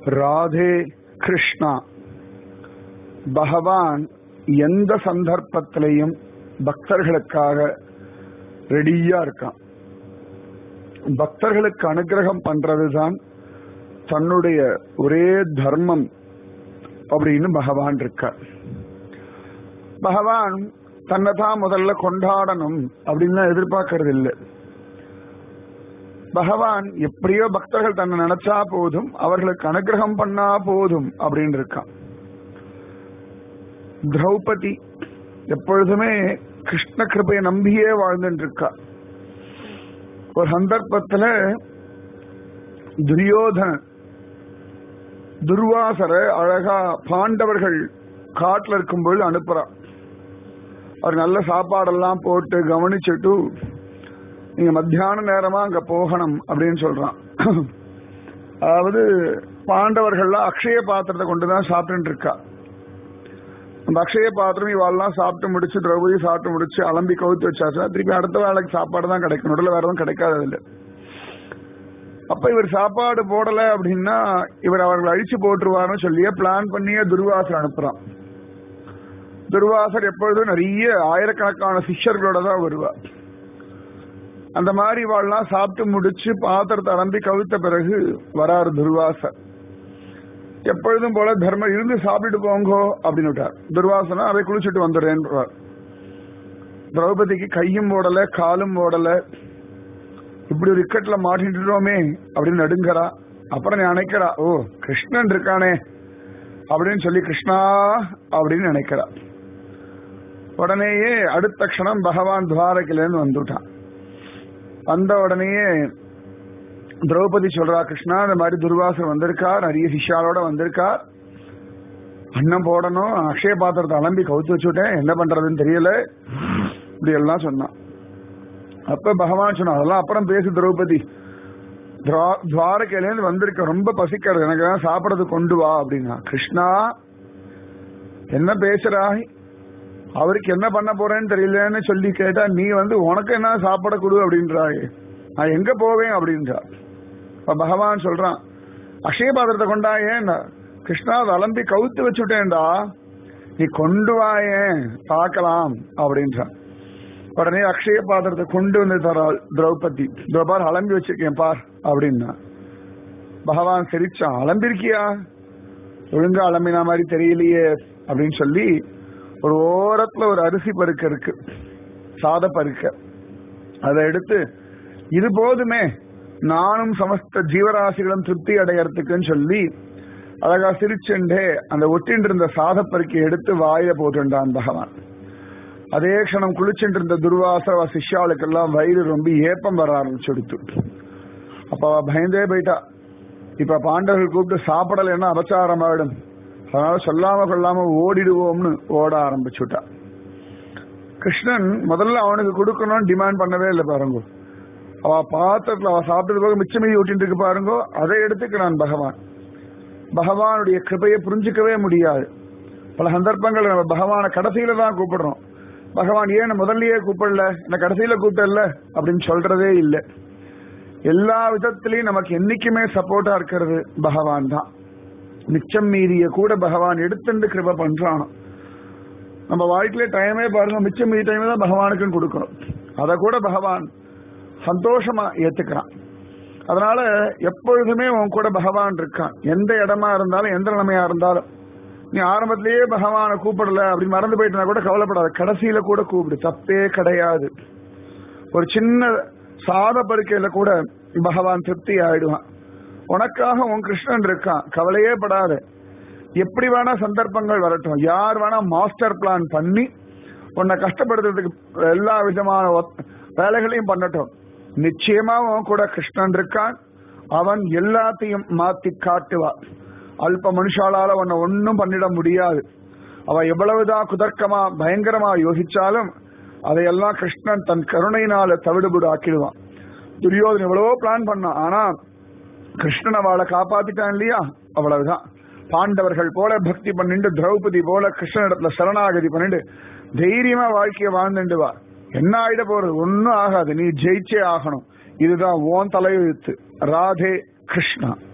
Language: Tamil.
ராதே கிருஷ்ணா பகவான் எந்த சந்தர்ப்பத்திலையும் பக்தர்களுக்காக ரெடியா இருக்கான் பக்தர்களுக்கு அனுகிரகம் பண்றதுதான் தன்னுடைய ஒரே தர்மம் அப்படின்னு பகவான் இருக்கார் பகவான் தன்னை தான் முதல்ல கொண்டாடணும் அப்படின்னு எதிர்பார்க்கறது இல்லை பகவான் எப்படியோ பக்தர்கள் தன்னை நினைச்சா போதும் அவர்களுக்கு அனுகிரகம் பண்ணா போதும் அப்படின்னு இருக்கான் திரௌபதி எப்பொழுதுமே கிருஷ்ண கிருபையை நம்பியே வாழ்ந்துட்டு இருக்கா ஒரு சந்தர்ப்பத்துல துரியோதனன் துர்வாசர அழகா பாண்டவர்கள் காட்டுல இருக்கும்போது அனுப்புறான் அவர் நல்ல சாப்பாடெல்லாம் போட்டு கவனிச்சுட்டு நீங்க மத்தியான நேரமா அங்க போகணும் அப்படின்னு சொல்றான் அதாவது பாண்டவர்கள்லாம் அக்ஷய பாத்திரத்தை கொண்டுதான் சாப்பிட்டு இருக்கா அந்த அக்ஷய பாத்திரம் இவாள்லாம் சாப்பிட்டு முடிச்சு திரௌபதி சாப்பிட்டு முடிச்சு அலம்பி கவுத்து வச்சாச்சுன்னா திருப்பி அடுத்த வேலைக்கு சாப்பாடு தான் கிடைக்கும் நடுவில் வேற எதுவும் கிடைக்காது இல்லை அப்ப இவர் சாப்பாடு போடல அப்படின்னா இவர் அவர்கள் அழிச்சு போட்டுருவாருன்னு சொல்லியே பிளான் பண்ணியே துர்வாசர் அனுப்புறான் துர்வாசர் எப்பொழுதும் நிறைய ஆயிரக்கணக்கான சிஷ்யர்களோட தான் வருவார் அந்த மாதிரி இவாள்லாம் சாப்பிட்டு முடிச்சு பாத்திரத்தை அலம்பி கவித்த பிறகு வராரு துர்வாசர் எப்பொழுதும் போல தர்மம் இருந்து சாப்பிட்டு போங்கோ அப்படின்னு விட்டார் துர்வாசனா அதை குளிச்சுட்டு வந்துடுறேன் திரௌபதிக்கு கையும் போடல காலும் போடல இப்படி ஒரு இக்கட்ல மாட்டிட்டுறோமே அப்படின்னு நடுங்கறா அப்புறம் நினைக்கிறா ஓ கிருஷ்ணன் இருக்கானே அப்படின்னு சொல்லி கிருஷ்ணா அப்படின்னு நினைக்கிறா உடனேயே அடுத்த க்ஷணம் பகவான் துவாரகிலேருந்து வந்துட்டான் வந்த உடனேயே திரௌபதி சொல்றா கிருஷ்ணா இந்த மாதிரி துர்வாசர் வந்திருக்கார் நிறைய சிஷ்யாலோட வந்திருக்கார் அன்னம் போடணும் அக்ஷய பாத்திரத்தை அலம்பி கவுத்து வச்சுட்டேன் என்ன பண்றதுன்னு தெரியல இப்படி எல்லாம் சொன்னான் அப்ப பகவான் சொன்னா அதெல்லாம் அப்புறம் பேசு திரௌபதி துவாரகையிலேருந்து வந்திருக்க ரொம்ப பசிக்கிறது எனக்கு தான் சாப்பிடறது கொண்டு வா அப்படின்னா கிருஷ்ணா என்ன பேசுறாய் அவருக்கு என்ன பண்ண போறேன்னு தெரியலன்னு சொல்லி கேட்டா நீ வந்து உனக்கு என்ன சாப்பிட கொடு அப்படின்றாய் நான் எங்க போவேன் அப்படின்றா இப்ப பகவான் சொல்றான் அக்ஷய பாத்திரத்தை கொண்டாயேன் கிருஷ்ணா அலம்பி கவுத்து வச்சுட்டேன்டா நீ கொண்டு வாயேன் பார்க்கலாம் அப்படின்றான் உடனே அக்ஷய பாத்திரத்தை கொண்டு வந்து தராள் திரௌபதி பார் அலம்பி வச்சிருக்கேன் பார் அப்படின்னா பகவான் சிரிச்சான் அலம்பிருக்கியா ஒழுங்கா அலம்பினா மாதிரி தெரியலையே அப்படின்னு சொல்லி ஒரு ஓரத்துல ஒரு அரிசி பருக்க இருக்கு சாத பருக்க அதை எடுத்து இது போதுமே நானும் சமஸ்த ஜீவராசிகளும் திருப்தி அடையறதுக்குன்னு சொல்லி அழகா சிரிச்சுண்டே அந்த ஒட்டின்று இருந்த சாத பருக்கை எடுத்து வாயில போட்டுண்டான் பகவான் அதே க்ஷணம் குளிச்சுட்டு இருந்த துர்வாச சிஷ்யாளுக்கெல்லாம் வயிறு ரொம்ப ஏப்பம் வர ஆரம்பிச்சுடுத்து அப்ப அவ பயந்தே போயிட்டா இப்ப பாண்டவர்கள் கூப்பிட்டு சாப்பிடலைன்னா அபச்சாரம் ஆயிடும் அதனால சொல்லாம கொள்ளாம ஓடிடுவோம்னு ஓட ஆரம்பிச்சுட்டா கிருஷ்ணன் முதல்ல அவனுக்கு கொடுக்கணும்னு டிமாண்ட் பண்ணவே இல்லை பாருங்க அவ பாத்திரத்துல அவ சாப்பிட்டது போக மிச்சமீதி ஓட்டிட்டு இருக்கு பாருங்க அதை எடுத்துக்கிறான் பகவான் பகவானுடைய கிருபையை புரிஞ்சுக்கவே முடியாது பல சந்தர்ப்பங்கள் நம்ம பகவான கடைசியில தான் கூப்பிடுறோம் பகவான் ஏன் முதல்லயே கூப்பிடல என்ன கடைசியில கூப்பிடல அப்படின்னு சொல்றதே இல்லை எல்லா விதத்திலையும் நமக்கு என்னைக்குமே சப்போர்ட்டா இருக்கிறது பகவான் தான் மிச்சம் மீதிய கூட பகவான் எடுத்துட்டு கிருப பண்றான் நம்ம வாழ்க்கையில டைமே பாருங்க மிச்சம் மீதி டைம் தான் பகவானுக்குன்னு கொடுக்கணும் அதை கூட பகவான் சந்தோஷமா ஏத்துக்கிறான் அதனால எப்பொழுதுமே உன் கூட பகவான் இருக்கான் எந்த இடமா இருந்தாலும் எந்த நிலைமையா இருந்தாலும் நீ ஆரம்பத்திலேயே பகவானை கூப்பிடல அப்படி மறந்து போயிட்டா கூட கவலைப்படாத கடைசியில கூட கூப்பிடு தப்பே கிடையாது ஒரு சின்ன சாத பருக்கையில கூட பகவான் திருப்தி ஆயிடுவான் உனக்காக உன் கிருஷ்ணன் இருக்கான் கவலையே படாத எப்படி வேணா சந்தர்ப்பங்கள் வரட்டும் யார் வேணா மாஸ்டர் பிளான் பண்ணி உன்னை கஷ்டப்படுத்துறதுக்கு எல்லா விதமான வேலைகளையும் பண்ணட்டும் நிச்சயமா உன் கூட கிருஷ்ணன் இருக்கான் அவன் எல்லாத்தையும் மாத்தி காட்டுவான் அல்ப மனுஷாலால உன்னை ஒன்னும் பண்ணிட முடியாது அவ எவ்வளவுதான் குதர்க்கமா பயங்கரமா யோசிச்சாலும் அதையெல்லாம் கிருஷ்ணன் தன் கருணையினால தவிடுபடு ஆக்கிடுவான் துரியோதன் எவ்வளவோ பிளான் பண்ணான் ஆனா கிருஷ்ணன் அவளை காப்பாத்திட்டான் இல்லையா அவ்வளவுதான் பாண்டவர்கள் போல பக்தி பண்ணிட்டு திரௌபதி போல கிருஷ்ணனிடத்துல சரணாகதி பண்ணிட்டு தைரியமா வாழ்க்கைய வாழ்ந்துட்டு வா என்ன ஆயிட போறது ஒன்னும் ஆகாது நீ ஜெயிச்சே ஆகணும் இதுதான் ஓன் தலையெழுத்து ராதே கிருஷ்ணா